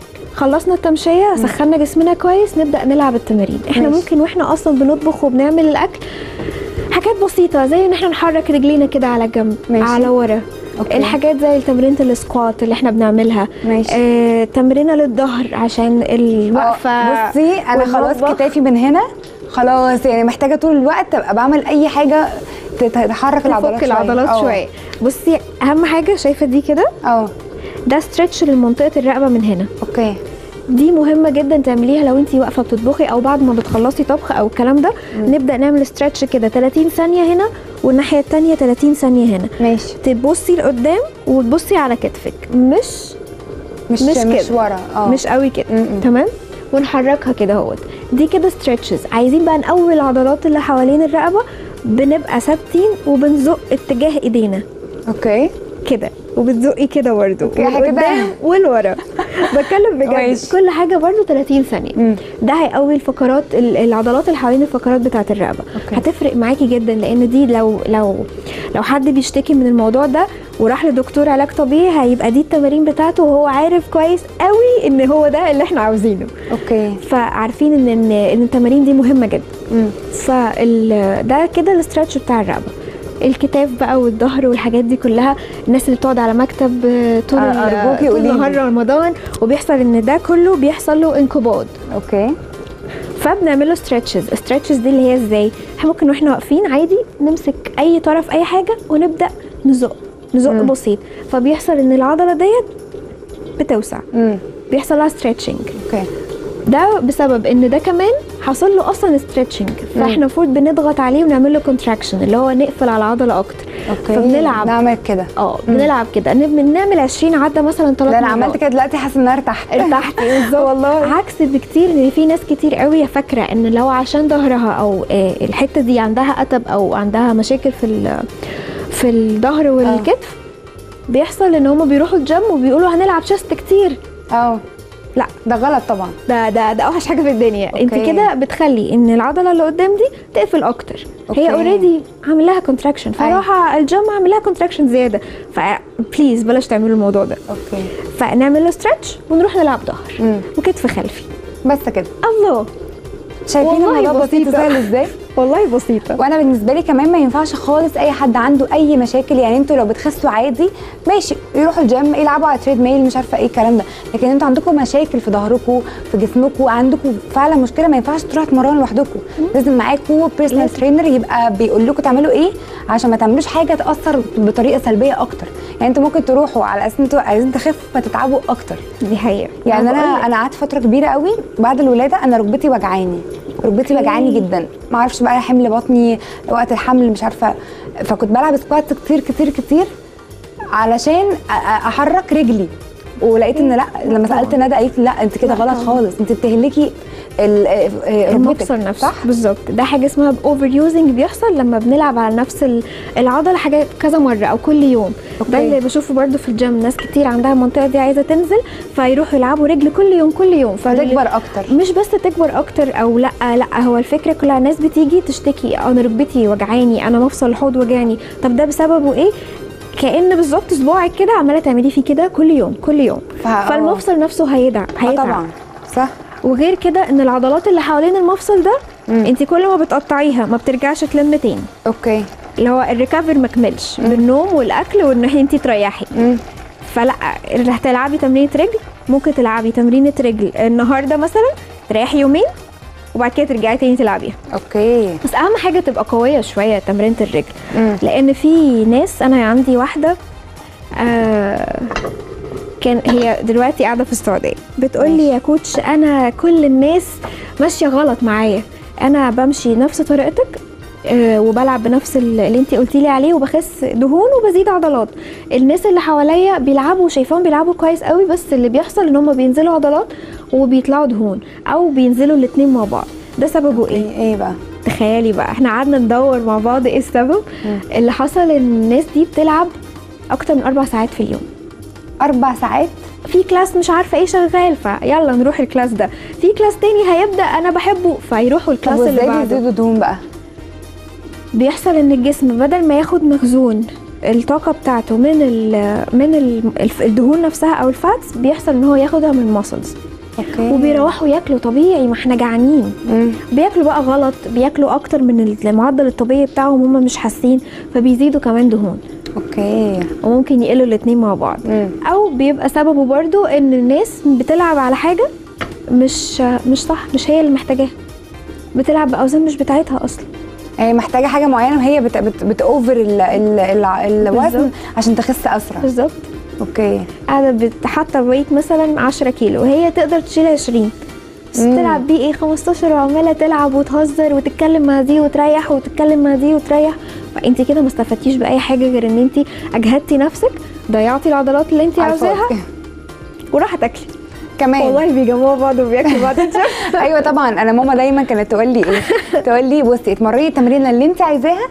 خلصنا التمشيه سخنا جسمنا كويس نبدا نلعب التمارين احنا ماشي. ممكن واحنا اصلا بنطبخ وبنعمل الاكل حاجات بسيطه زي ان احنا نحرك رجلينا كده على جنب ماشي. على ورا أوكي. الحاجات زي تمرينة السكوات اللي احنا بنعملها ماشي. آه، تمرينة للظهر عشان الوقفة آه، بصي انا خلاص والمطبخ. كتافي من هنا خلاص يعني محتاجه طول الوقت ابقى بعمل اي حاجه تت- تحرك العضلات تفك العضلات آه. شويه بصي اهم حاجه شايفه دي كده اه ده ستريتش لمنطقه الرقبه من هنا اوكي دي مهمه جدا تعمليها لو انت واقفه بتطبخي او بعد ما بتخلصي طبخ او الكلام ده نبدا نعمل ستريتش كده 30 ثانيه هنا والناحيه الثانيه 30 ثانيه هنا ماشي تبصي لقدام وتبصي على كتفك مش مش مش مش كده. ورا اه مش قوي كده م-م. تمام ونحركها كده اهوت دي كده ستريتشز عايزين بقى نقوي العضلات اللي حوالين الرقبه بنبقى ثابتين وبنزق اتجاه ايدينا اوكي كده وبتزقي كده برضه أوكي، إحنا كده- والقدام والورا بتكلم بجد ماشي. كل حاجه برضه 30 ثانيه مم. ده هيقوي الفقرات ال- العضلات اللي حوالين الفقرات بتاعه الرقبه أوكي. هتفرق معاكي جدا لان دي لو لو لو حد بيشتكي من الموضوع ده وراح لدكتور علاج طبيعي هيبقى دي التمارين بتاعته وهو عارف كويس قوي ان هو ده اللي احنا عاوزينه اوكي فعارفين ان ان إن التمارين دي مهمه جدا مم. فال ده كده الاسترتش بتاع الرقبه الكتاف بقى والظهر والحاجات دي كلها الناس اللي بتقعد على مكتب آه، طول آه، ال- أرجوكي طول قوليلي. نهار رمضان وبيحصل ان ده كله بيحصل له انقباض اوكي فبنعمل له ستريتشز الستريتشز دي اللي هي ازاي احنا ممكن واحنا واقفين عادي نمسك اي طرف اي حاجه ونبدا نزق نزق مم. بسيط فبيحصل ان العضله ديت بتوسع امم بيحصل لها ستريتشنج اوكي ده بسبب ان ده كمان حصل له اصلا ستريتشنج فاحنا المفروض بنضغط عليه ونعمل له كونتراكشن اللي هو نقفل على العضله اكتر اوكي فبنلعب. نعمل كده اه بنلعب كده نب- نعمل 20 عده مثلا ثلاث ده انا عملت كده دلوقتي حاسه ان انا ارتحت ارتحت بالظبط والله. عكس بكتير ان في ناس كتير قوي فاكره ان لو عشان ظهرها او آه، الحته دي عندها اتب او عندها مشاكل في ال- في الظهر والكتف بيحصل ان هم بيروحوا الجيم وبيقولوا هنلعب شيست كتير اه لا ده غلط طبعا ده ده ده اوحش حاجه في الدنيا أوكي. انت كده بتخلي ان العضله اللي قدام دي تقفل اكتر أوكي. هي اوريدي عامل لها كونتراكشن أيوة. فراح الجيم عامل لها كونتراكشن زياده فبليز بلاش تعملوا الموضوع ده اوكي فنعمل له ستريتش ونروح نلعب ظهر مم. وكتف خلفي بس كده الله شايفين والله الموضوع بسيط بسيطة. وسهل ازاي والله بسيطه وانا بالنسبه لي كمان ما ينفعش خالص اي حد عنده اي مشاكل يعني انتوا لو بتخسوا عادي ماشي يروحوا الجيم يلعبوا على تريد ميل مش عارفه ايه الكلام ده لكن انتوا عندكم مشاكل في ظهركم في جسمكم عندكم فعلا مشكله ما ينفعش تروحوا تمرنوا لوحدكم لازم معاكم بيرسونال لازم. ترينر يبقى بيقول لكم تعملوا ايه عشان ما تعملوش حاجه تاثر بطريقه سلبيه اكتر يعني انتوا ممكن تروحوا على اساس انتوا عايزين تخفوا فتتعبوا اكتر دي حقيقه يعني بقولك. انا انا قعدت فتره كبيره قوي بعد الولاده انا ركبتي وجعاني ركبتي أوكي. وجعاني جدا ما اعرفش بقى حمل بطني وقت الحمل مش عارفه فكنت بلعب سكوات كتير كتير كتير علشان أ- أ- احرك رجلي ولقيت ان لا لما سالت ندى قالت لي لا انت كده لا غلط طبعاً. خالص انت بتهلكي ال- آه، آه، المفصل ركبتك نفسه صح بالظبط ده حاجه اسمها اوفر يوزنج بيحصل لما بنلعب على نفس ال- العضله حاجات كذا مره او كل يوم أوكي. ده اللي بشوفه برده في الجيم ناس كتير عندها المنطقه دي عايزه تنزل فيروحوا يلعبوا رجل كل يوم كل يوم فال- فتكبر اكتر مش بس تكبر اكتر او لا لا هو الفكره كلها ناس بتيجي تشتكي انا ركبتي وجعاني انا مفصل الحوض وجعني طب ده بسببه ايه كان بالظبط صباعك كده عماله تعملي فيه كده كل يوم كل يوم فا- فالمفصل نفسه هيدعم آه هيتعب طبعا صح وغير كده ان العضلات اللي حوالين المفصل ده مم. انت كل ما بتقطعيها ما بترجعش تلم تاني اوكي اللي هو الريكفر ما كملش بالنوم والاكل وان انت تريحي مم. فلا رح تلعبي تمرينه رجل ممكن تلعبي تمرينه رجل النهارده مثلا تريحي يومين وبعد كده ترجعي تاني تلعبيها اوكي بس اهم حاجه تبقى قويه شويه تمرينه الرجل مم. لان في ناس انا عندي واحده آه كان هي دلوقتي قاعده في السعوديه بتقول لي يا كوتش انا كل الناس ماشيه غلط معايا انا بمشي نفس طريقتك آه، وبلعب بنفس ال- اللي انت قلتي لي عليه وبخس دهون وبزيد عضلات الناس اللي حواليا بيلعبوا شايفاهم بيلعبوا كويس قوي بس اللي بيحصل ان هم بينزلوا عضلات وبيطلعوا دهون او بينزلوا الاتنين مع بعض ده سببه ايه ايه ايه بقى تخيلي بقى احنا قعدنا ندور مع بعض ايه السبب اللي حصل ان الناس دي بتلعب اكتر من اربع ساعات في اليوم اربع ساعات في كلاس مش عارفه ايه شغال فيلا نروح الكلاس ده في كلاس تاني هيبدا انا بحبه فيروحوا طب الكلاس اللي وازاي بعده بيزيدوا دهون بقى بيحصل ان الجسم بدل ما ياخد مخزون الطاقة بتاعته من ال من ال الدهون نفسها او الفاتس بيحصل ان هو ياخدها من الماسلز اوكي وبيروحوا ياكلوا طبيعي ما احنا جعانين مم. بياكلوا بقى غلط بياكلوا اكتر من المعدل الطبيعي بتاعهم هم مش حاسين فبيزيدوا كمان دهون اوكي وممكن يقلوا الاتنين مع بعض مم. او بيبقى سببه برضو ان الناس بتلعب على حاجه مش مش صح مش هي اللي محتاجاها بتلعب باوزان مش بتاعتها اصلا هي محتاجه حاجه معينه وهي بت بت بتوفر ال ال ال الوزن بالظبط. عشان تخس اسرع بالظبط اوكي قاعده حاطه ويت مثلا 10 كيلو وهي تقدر تشيل 20 بس مم. تلعب بيه ايه 15 وعماله تلعب وتهزر وتتكلم مع دي وتريح وتتكلم مع دي وتريح فانت كده ما استفدتيش باي حاجه غير ان انت اجهدتي نفسك ضيعتي العضلات اللي انت على عاوزاها الفاضي. وراح تاكلي كمان والله بيجمعوا بعض وبياكلوا بعض الجيم ايوه طبعا انا ماما دايما كانت تقول لي ايه تقول لي بصي اتمرني التمرين اللي انت عايزاها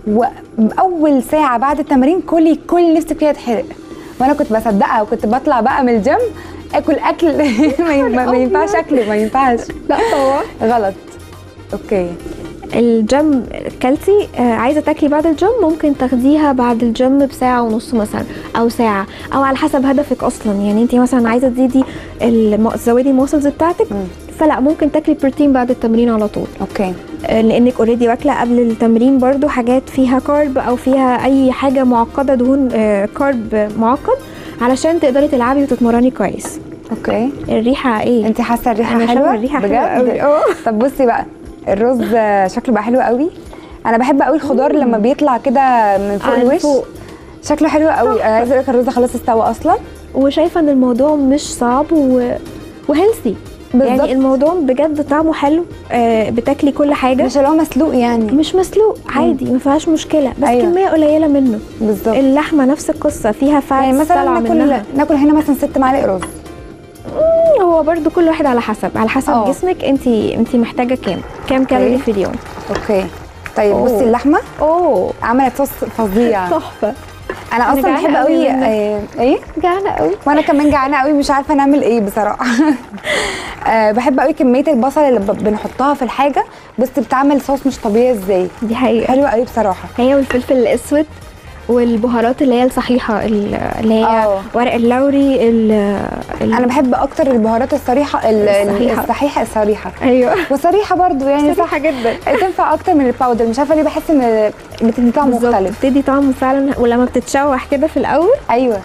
واول ساعه بعد التمرين كلي كل نفسك فيها تحرق وانا كنت بصدقها وكنت بطلع بقى من الجيم اكل اكل ما ي- ما- ما ينفعش اكله ما ينفعش لا طبعا غلط اوكي الجيم كلتي آه، عايزه تاكلي بعد الجيم ممكن تاخديها بعد الجيم بساعه ونص مثلا او ساعه او على حسب هدفك اصلا يعني انت مثلا عايزه تزيدي الم- تزودي الموسلز بتاعتك مم. فلا ممكن تاكلي بروتين بعد التمرين على طول اوكي آه، لانك اوريدي واكله قبل التمرين برضو حاجات فيها كارب او فيها اي حاجه معقده دهون آه، كارب معقد علشان تقدري تلعبي وتتمرني كويس اوكي الريحه ايه انت حاسه الريحه أنا شامة حلوه الريحة حلوة قوي، اه. طب بصي بقى الرز شكله بقى حلو قوي انا بحب قوي الخضار لما بيطلع كده من فوق على الوش فوق. شكله حلو قوي انا عايزه اقول لك الرز خلاص استوى اصلا وشايفه ان الموضوع مش صعب و... وهيلثي بالظبط. يعني الموضوع بجد طعمه حلو آه بتاكلي كل حاجه مش اللي هو مسلوق يعني مش مسلوق عادي ما فيهاش مشكله بس أيوة. كميه قليله منه بالظبط اللحمه نفس القصه فيها فات يعني مثلا ناكل ناكل هنا مثلا ست معالق رز هو برضو كل واحد على حسب على حسب اه. جسمك انت انت محتاجه كام كام كالوري في اليوم اوكي طيب أوه. بصي اللحمه اوه عملت صوص فظيع تحفه انا أنا اصلا جعانة بحب قوي قوي منك. آه، ايه جعانه قوي وانا كمان جعانه قوي مش عارفه نعمل ايه بصراحه آه، بحب قوي كميه البصل اللي ب- بنحطها في الحاجه بس بتعمل صوص مش طبيعي ازاي دي حقيقه حلوه قوي بصراحه هي والفلفل الاسود والبهارات اللي هي الصحيحه ال- اللي هي اه. ورق اللوري ال ال- انا بحب اكتر البهارات الصريحه ال- ال- الصحيحة. الصحيحه الصريحه ايوه وصريحه برضو يعني صح صح جدا تنفع اكتر من الباودر مش عارفه ليه بحس ان بتدي طعم بالظبط مختلف بتدي طعم فعلا ولما بتتشوح كده في الاول ايوه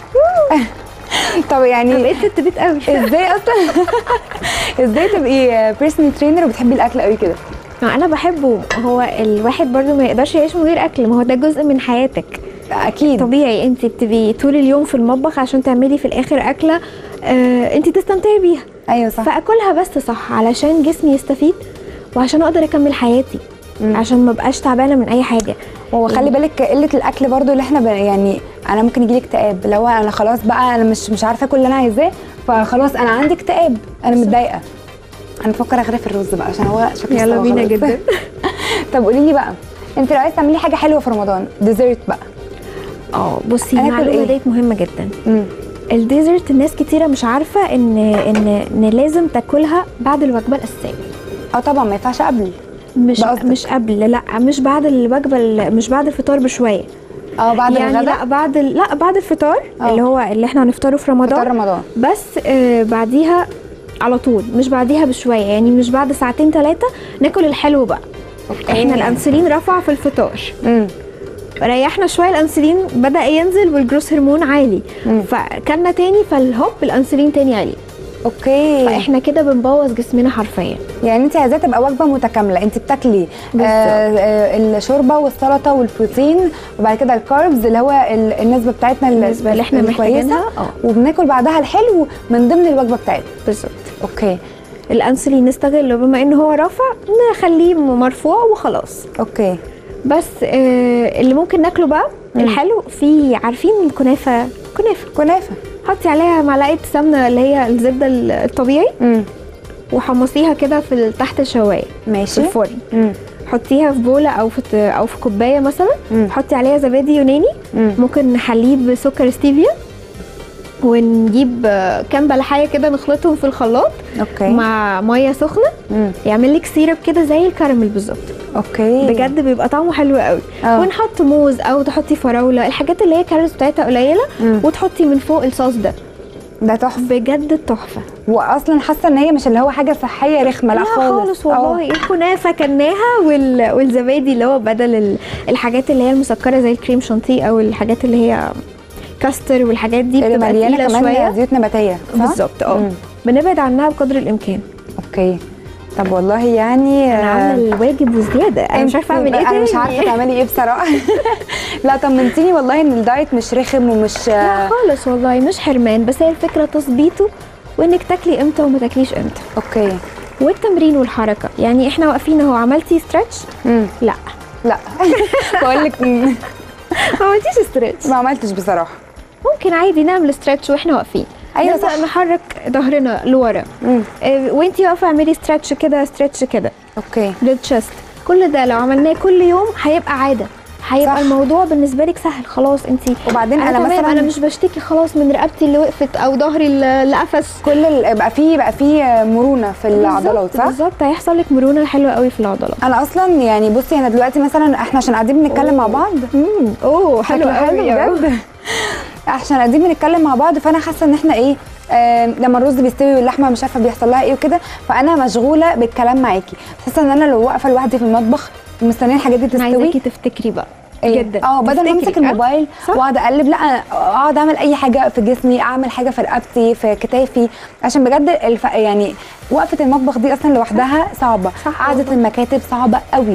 طب يعني بقيت ست بيت قوي ازاي اصلا ازاي تبقي بيرسونال ترينر وبتحبي الاكل قوي كده ما انا بحبه هو الواحد برضو ما يقدرش يعيش من غير اكل ما هو ده جزء من حياتك اكيد طبيعي انت بتبقي طول اليوم في المطبخ عشان تعملي في الاخر اكله آه انت تستمتعي بيها ايوه صح فاكلها بس صح علشان جسمي يستفيد وعشان اقدر اكمل حياتي مم. عشان ما بقاش تعبانه من اي حاجه هو خلي بالك قله الاكل برضو اللي احنا ب... يعني انا ممكن يجي لي اكتئاب لو انا خلاص بقى انا مش مش عارفه اكل اللي انا عايزاه فخلاص انا عندي اكتئاب انا متضايقه انا بفكر اغرف الرز بقى عشان هو شكله يلا سوا بينا خلاص. جدا طب قولي لي بقى انت لو عايزه تعملي حاجه حلوه في رمضان ديزرت بقى اه بصي هناكل المعلومه إيه؟ ديت مهمه جدا امم الديزرت الناس كتيره مش عارفه ان ان ان لازم تاكلها بعد الوجبه الاساسيه اه طبعا ما ينفعش قبل مش ده قصدك؟ مش قبل لا مش بعد الوجبه ال- مش بعد الفطار بشويه اه بعد يعني الغداء لا بعد ال- لا بعد الفطار اه. اللي هو اللي احنا هنفطره في رمضان فطار رمضان بس آه بعديها على طول مش بعديها بشويه يعني مش بعد ساعتين ثلاثه ناكل الحلو بقى اوكي احنا الانسولين رفع في الفطار امم ريحنا شويه الانسولين بدا ينزل والجروس هرمون عالي مم. فكلنا تاني فالهوب الانسولين تاني عالي اوكي فاحنا كده بنبوظ جسمنا حرفيا يعني انت عايزاها تبقى وجبه متكامله انت بتاكلي آه بالظبط. آه الشوربه والسلطه والبروتين وبعد كده الكاربز اللي هو ال- النسبه بتاعتنا ال- النسبه اللي احنا الكويسة، محتاجينها اه وبناكل بعدها الحلو من ضمن الوجبه بتاعتنا بالظبط اوكي الانسولين نستغله بما ان هو رافع نخليه مرفوع وخلاص اوكي بس آه اللي ممكن ناكله بقى مم. الحلو في عارفين الكنافه كنافه كنافه حطي عليها معلقه سمنه اللي هي الزبده الطبيعي امم وحمصيها كده في ال- تحت الشوايه في ماشي الفرن امم حطيها في بوله او في او في كوبايه مثلا مم. حطي عليها زبادي يوناني مم. ممكن نحليه بسكر ستيفيا ونجيب آه، كام بلحايه كده نخلطهم في الخلاط اوكي مع ميه سخنه مم. يعمل لك سيرب كده زي الكراميل بالظبط اوكي بجد بيبقى طعمه حلو قوي اه. ونحط موز او تحطي فراوله الحاجات اللي هي الكالوريز بتاعتها قليله مم. وتحطي من فوق الصوص ده ده تحفه بجد تحفه واصلا حاسه ان هي مش اللي هو حاجه صحيه رخمه لا, لا خالص والله الكنافه كلناها وال... والزبادي اللي هو بدل ال... الحاجات اللي هي المسكره زي الكريم شانتيه او الحاجات اللي هي كاستر والحاجات دي اللي بتبقى مليانه تقيله كمان شويه زيوت نباتيه صح؟ بالظبط اه مم. بنبعد عنها بقدر الامكان اوكي طب والله يعني انا آه، عامله الواجب وزياده انا مش عارفه اعمل ايه انا مش تاني. عارفه تعملي ايه بصراحه لا طمنتيني والله ان الدايت مش رخم ومش لا خالص والله مش حرمان بس هي الفكره تظبيطه وانك تاكلي امتى وما تاكليش امتى اوكي والتمرين والحركه يعني احنا واقفين اهو عملتي ستريتش امم لا لا بقول لك ما عملتيش ستريتش ما عملتش بصراحه ممكن عادي نعمل ستريتش واحنا واقفين أيوة نبدأ صح. نحرك ظهرنا لورا امم إيه، وانتي واقفه اعملي ستريتش كده ستريتش كده اوكي للتشست كل ده لو عملناه كل يوم هيبقى عاده هيبقى صح. الموضوع بالنسبه لك سهل خلاص انتي وبعدين انا, انا تمام مثلا انا مش بشتكي خلاص من رقبتي اللي وقفت او ظهري اللي اللي قفز كل ال... بقى فيه بقى فيه مرونه في العضلات بالظبط- صح بالظبط هيحصل لك مرونه حلوه قوي في العضلات انا اصلا يعني بصي انا دلوقتي مثلا احنا عشان قاعدين بنتكلم مع بعض امم اوه حلو شكله قوي بجد عشان قاعدين بنتكلم مع بعض فانا حاسه ان احنا ايه آه لما الرز بيستوي واللحمه مش عارفه بيحصل لها ايه وكده فانا مشغوله بالكلام معاكي حاسه ان انا لو واقفه لوحدي في المطبخ ومستنيه الحاجات دي انا تستوي عايزاكي تفتكري بقى إيه؟ جدا اه بدل ما امسك تفتكري، آه؟ الموبايل صح. واقعد اقلب لا أنا اقعد اعمل اي حاجه في جسمي اعمل حاجه في رقبتي في كتافي عشان بجد الف... يعني وقفه المطبخ دي اصلا لوحدها صعبه صح قعده والله. المكاتب صعبه قوي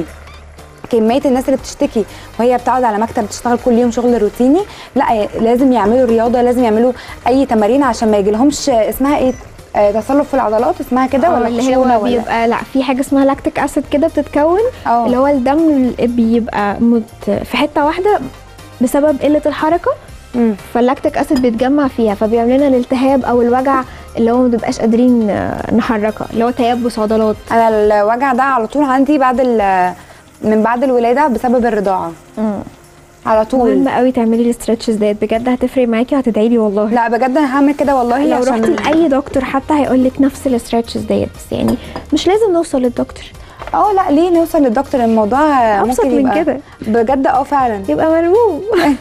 كميه الناس اللي بتشتكي وهي بتقعد على مكتب بتشتغل كل يوم شغل روتيني لا لازم يعملوا رياضه لازم يعملوا اي تمارين عشان ما يجيلهمش اسمها ايه آه تصلب في العضلات اسمها كده آه، ولا اللي خشونه هو ولا بيبقى لا في حاجه اسمها لاكتيك اسيد كده بتتكون اه اللي هو الدم بيبقى مت في حته واحده بسبب قله الحركه مم. فاللاكتيك اسيد بيتجمع فيها فبيعمل لنا الالتهاب او الوجع اللي هو ما بنبقاش قادرين آه، نحركها اللي هو تيبس عضلات انا الوجع ده على طول عندي بعد ال- من بعد الولاده بسبب الرضاعه على طول مهم قوي تعملي الاسترتشز ديت بجد هتفرق معاكي وهتدعي لي والله لا بجد انا هعمل كده والله لو عشان رحتي لاي دكتور حتى هيقول لك نفس الاسترتشز ديت بس يعني مش لازم نوصل للدكتور اه لا ليه نوصل للدكتور الموضوع ابسط ممكن من يبقى كده بجد اه فعلا يبقى ملموم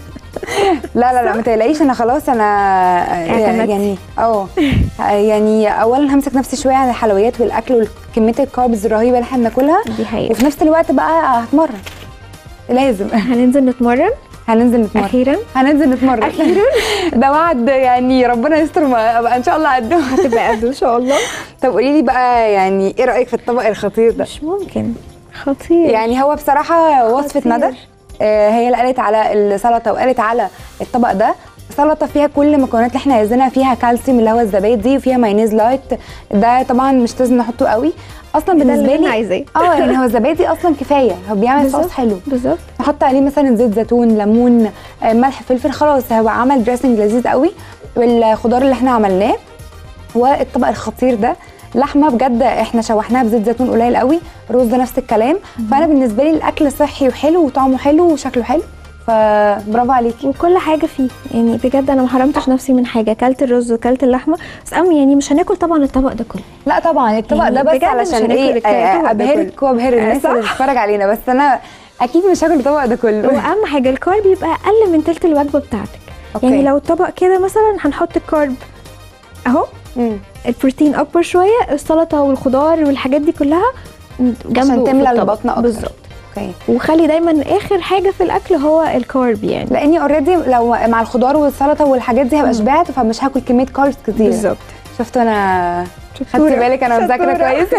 لا لا لا ما تقلقيش انا خلاص انا اعتمدتي. يعني اه يعني اولا همسك نفسي شويه عن الحلويات والاكل وكميه الكاربز الرهيبه اللي احنا بناكلها دي حقيقة وفي نفس الوقت بقى هتمرن لازم هننزل نتمرن هننزل نتمرن اخيرا هننزل نتمرن اخيرا ده وعد يعني ربنا يستر ما ابقى ان شاء الله قده هتبقى قد ان شاء الله طب قولي لي بقى يعني ايه رايك في الطبق الخطير ده مش ممكن خطير يعني هو بصراحه وصفه خطير. ندى آه، هي اللي قالت على السلطه وقالت على الطبق ده سلطه فيها كل المكونات اللي احنا عايزينها فيها كالسيوم اللي هو الزبادي وفيها مايونيز لايت ده طبعا مش لازم نحطه قوي اصلا ده بالنسبه اللي انا لي عايزاه اه يعني هو الزبادي اصلا كفايه هو بيعمل صوص بالظبط. حلو بالظبط نحط عليه مثلا زيت زيتون ليمون آه، ملح فلفل خلاص هو عمل دريسنج لذيذ قوي والخضار اللي احنا عملناه والطبق الخطير ده لحمه بجد احنا شوحناها بزيت زيتون قليل قوي رز نفس الكلام فانا بالنسبه لي الاكل صحي وحلو وطعمه حلو وشكله حلو فبرافو عليكي وكل حاجه فيه يعني بجد انا ما حرمتش نفسي من حاجه اكلت الرز وكلت اللحمه بس أم يعني مش هناكل طبعا الطبق ده كله لا طبعا الطبق يعني ده بس بجد مش علشان هناكل ايه الطبق آه، ده ابهرك وابهر الناس صح. اللي بتتفرج علينا بس انا اكيد مش هاكل الطبق ده كله واهم حاجه الكارب يبقى اقل من تلت الوجبه بتاعتك أوكي. يعني لو الطبق كده مثلا هنحط الكارب اهو مم. البروتين اكبر شويه السلطه والخضار والحاجات دي كلها جنبه عشان في تملى الطبق. البطن اكتر بالظبط اوكي وخلي دايما اخر حاجه في الاكل هو الكارب يعني لاني اوريدي لو مع الخضار والسلطه والحاجات دي هبقى شبعت فمش هاكل كميه كاربس كتير بالظبط شفتوا انا خدتي شطورة. بالك انا مذاكره شطورة. كويس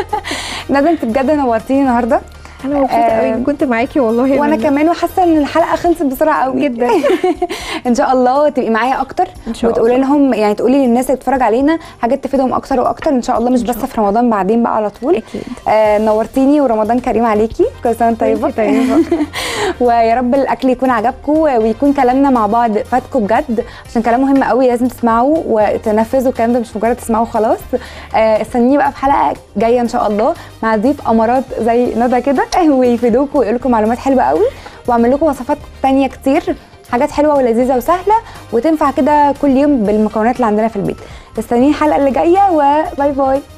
ندى انت بجد نورتيني النهارده انا مبسوطه آه، قوي إن كنت معاكي والله يا وانا منى. كمان وحاسه ان الحلقه خلصت بسرعه قوي جدا ان شاء الله تبقي معايا اكتر إن شاء وتقولي لهم يعني تقولي للناس اللي بتتفرج علينا حاجات تفيدهم اكتر واكتر ان شاء الله مش إن بس شاء في رمضان بعدين بقى على طول اكيد آه نورتيني ورمضان كريم عليكي كل سنه وانت طيبه وأنتي طيبه ويا رب الاكل يكون عجبكم ويكون كلامنا مع بعض فاتكم بجد عشان كلام مهم قوي لازم تسمعوه وتنفذوا الكلام ده مش مجرد تسمعوه خلاص آه، استنوني بقى في حلقه جايه ان شاء الله مع ضيف امارات زي ندى كده ويفيدوكم ويقولوا لكم معلومات حلوه قوي واعمل لكم وصفات تانية كتير حاجات حلوه ولذيذه وسهله وتنفع كده كل يوم بالمكونات اللي عندنا في البيت استنوني الحلقه اللي جايه وباي باي